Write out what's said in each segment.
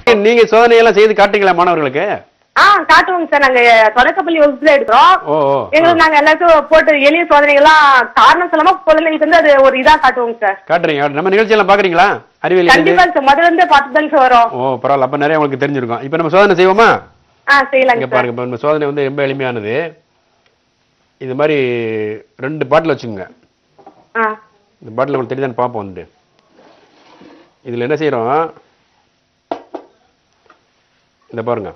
நீங்க சோதனை எல்லாம் செய்து காட்டுங்களா மாணவர்களுக்கு ஆ காட்டுவோங்க சார் நாங்க தொடக்கப்பள்ளி வகுப்புல எடுக்கிறோம் ஓ ஓ எங்களுக்கு நாங்க எல்லாத்தையும் போட்டு எளிய சோதனைகள்லாம் காரணம் சொல்லாம குழந்தைங்களுக்கு வந்து அது ஒரு இதா காட்டுவோங்க சார் காட்டுறீங்க காட்டு- நம்ம நிகழ்ச்சி எல்லாம் பாக்குறீங்களா அறிவியல் இது? கண்டிப்பா சார் முதல்ல இருந்து பார்த்து தாங்க சார் வரும் ஓ பரவாயில்ல அப்ப நிறைய உங்களுக்கு தெரிஞ்சிருக்கும் இப்ப நம்ம சோதனை செய்வோமா ஆ செய்யலாங்க இங்க சார் பாருங்க இப்ப நம்ம சோதனை வந்து ரொம்ப எளிமையானது இது மாதிரி ரெண்டு பாட்டில் வச்சுக்கோங்க ஆ இந்த பாட்டில் உங்களுக்கு தெரியுதான்னு பார்ப்போம் வந்து இதுல என்ன செய்யறோம் இந்த பாருங்க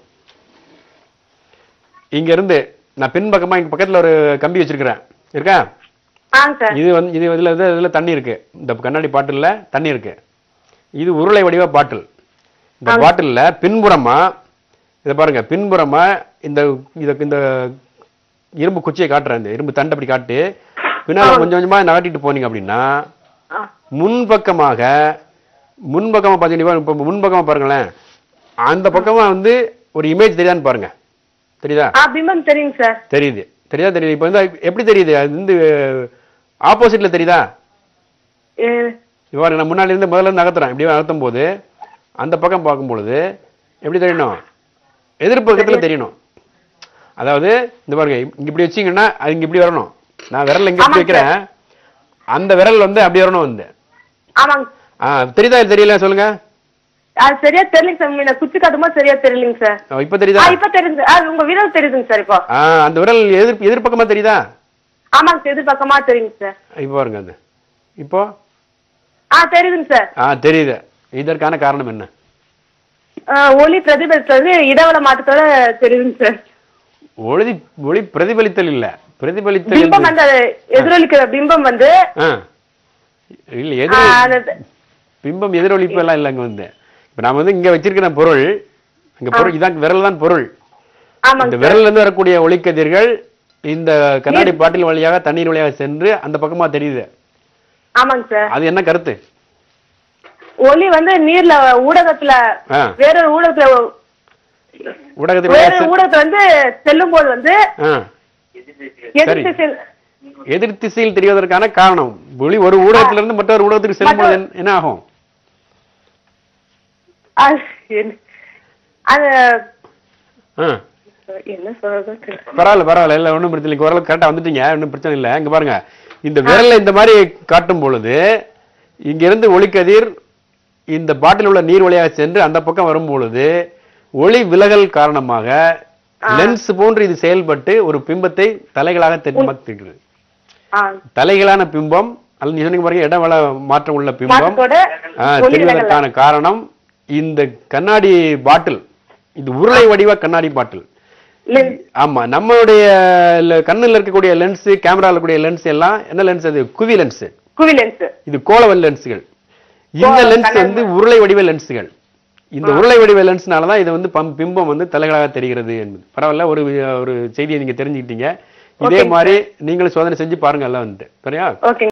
இங்க இருந்து நான் பின்பக்கமா இங்க பக்கத்துல ஒரு கம்பி வச்சிருக்கிறேன் இருக்கா ஆங்க சார் இது வந்து இது இதுல வந்து இதுல தண்ணி இருக்கு இந்த கண்ணாடி பாட்டில்ல தண்ணி இருக்கு இது உருளை வடிவ பாட்டில் இந்த பாட்டில்ல பின்புறமா இதை பாருங்க பின்புறமா இந்த இத இந்த இரும்பு குச்சியை காட்டுறேன் இந்த இரும்பு தண்டை அப்படி காட்டு பின்னால கொஞ்சம் கொஞ்சமா நகட்டிட்டு போனீங்க அப்படின்னா ஆ முன்பக்கமாக முன்பக்கமா பாத்தீங்கன்னா இப்ப முன்பக்கமா பாருங்களேன் அந்த பக்கமா வந்து ஒரு இமேஜ் தெரியுதான்னு பாருங்க தெரியுதா ஆ பிம்பம் தெரியுங்க சார் தெரியுது தெரியுதா தெரியுது இப்போ வந்து எப்படி தெரியுது அது வந்து ஆப்போசிட்ல தெரியுதா ஏ, இவ்வாறு நான் முன்னாடி இருந்து முதல்ல இருந்து நகர்த்துறேன் இப்படி நகர்த்தும் போது அந்த பக்கம் பார்க்கும் பொழுது எப்படி தெரியணும் எதிர்பக்கத்துல தெரியணும் அதாவது இந்த பாருங்க இங்க இப்படி வச்சீங்கன்னா அது இங்க இப்படி வரணும் நான் விரல் இங்க இப்படி ஆமாங்க வைக்கிறேன் அந்த விரல் வந்து அப்படி வரணும் வந்து ஆமாங்க ஆ தெரியுதா இல்ல தெரியல சொல்லுங்க அது சரியா தெரியலங்க சார் முன்ன குச்சி காட்டும்போது சரியா தெரியலங்க சார் ஆ, இப்ப ஆ தெரியுதா இப்ப தெரியுது ஆ உங்க விரல் தெரியுதுங்க சார் இப்போ ஆ அந்த விரல் எதிர் எதிர்பக்கமா தெரியுதா ஆமாங்க சார் எதிர்பக்கமா தெரியுங்க சார் இப்போ பாருங்க அது இப்போ ஆ தெரியுதுங்க சார் ஆ தெரியுது இதற்கான காரணம் என்ன ஆ, ஒளி பிரதிபலித்தது இடவள மாற்றத்தோட தெரியுதுங்க சார் ஒளி ஒளி பிரதிபலித்தல் இல்ல பிரதிபலித்தல் பிம்பம் என்பது- வந்து எதிரொலிக்கிற பிம்பம் வந்து ஆ. இல்ல ஆ, எதிர் அந்த- பிம்பம் எதிரொலிப்பு எல்லாம் இல்ல அங்க வந்து இப்ப நான் வந்து இங்க வச்சிருக்கிற பொருள் அங்க பொருள் இதான் விரல் தான் பொருள் இந்த ஆமாங்க சார் விரல்ல இருந்து வரக்கூடிய ஒளிக்கதிர்கள் இந்த கண்ணாடி பாட்டில் வழியாக தண்ணீர் வழியாக சென்று அந்த பக்கமா தெரியுது ஆமாங்க சார் அது என்ன கருத்து ஒளி வந்து நீர்ல ஊடகத்துல ஆ. வேறொரு ஊடகத்துல ஊடகத்தில் வேற வழியாக செ- ஊடகத்துல வந்து செல்லும் போது வந்து ஆ. எதிர்த்து செல் எதிர் திசையில் தெரிவதற்கான காரணம் ஒளி ஒரு ஊடகத்திலிருந்து மற்றொரு ஊடகத்துக்கு செல்லும் பொழுது என்ன- என்ன ஆகும் அது என்ன- அது ஆ. என்ன சொல்றது தெரியல. பரவாயில்ல பரவாயில்ல இல்ல ஒண்ணும் பிரச்சனை இல்லை ஓரளவுக்கு கரெக்டா வந்துட்டீங்க ஒன்றும் பிரச்சனை இல்லை இங்க பாருங்க இந்த விரல்ல இந்த மாதிரி காட்டும் பொழுது இங்க இருந்து ஒளிக்கதிர் இந்த பாட்டில் உள்ள நீர் வழியாக சென்று அந்த பக்கம் வரும் பொழுது ஒளி விலகல் காரணமாக லென்ஸ் போன்று இது செயல்பட்டு ஒரு பிம்பத்தை தலைகளாக தெரிவிக்கிறது ஆ, தலைகளான பிம்பம் அல்லது நீங்க சொன்னீங்க பாருங்க இடவள மாற்றம் உள்ள பிம்பம் மாற்றத்தோட ஆ, ஒளி விலகல் தெரிவதற்கான காரணம் இந்த கண்ணாடி பாட்டில் இது உருளை வடிவ கண்ணாடி பாட்டில் லென்ஸ். ஆமா நம்மளுடைய ல- கண்ணுல இருக்கக்கூடிய லென்ஸ் கேமரால இருக்கக்கூடிய லென்ஸ் எல்லாம் என்ன லென்ஸ் அது குவி லென்ஸ் குவி லென்ஸ் இது கோளவல் லென்ஸ்கள் இந்த கோள- லென்ஸ் கண்ணாடி வந்து உருளை வடிவ லென்ஸ்கள் இந்த உருளை வடிவ லென்ஸ்னால தான் இது வந்து பம்- பிம்பம் வந்து தலைகளாக தெரிகிறது என்பது பரவாயில்ல ஒரு வி- ஒரு செய்தியை நீங்க தெரிஞ்சுக்கிட்டீங்க இதே Okay, மாதிரி நீங்களும் சோதனை செஞ்சு பாருங்க எல்லாம் வந்துட்டு சரியா ஓகே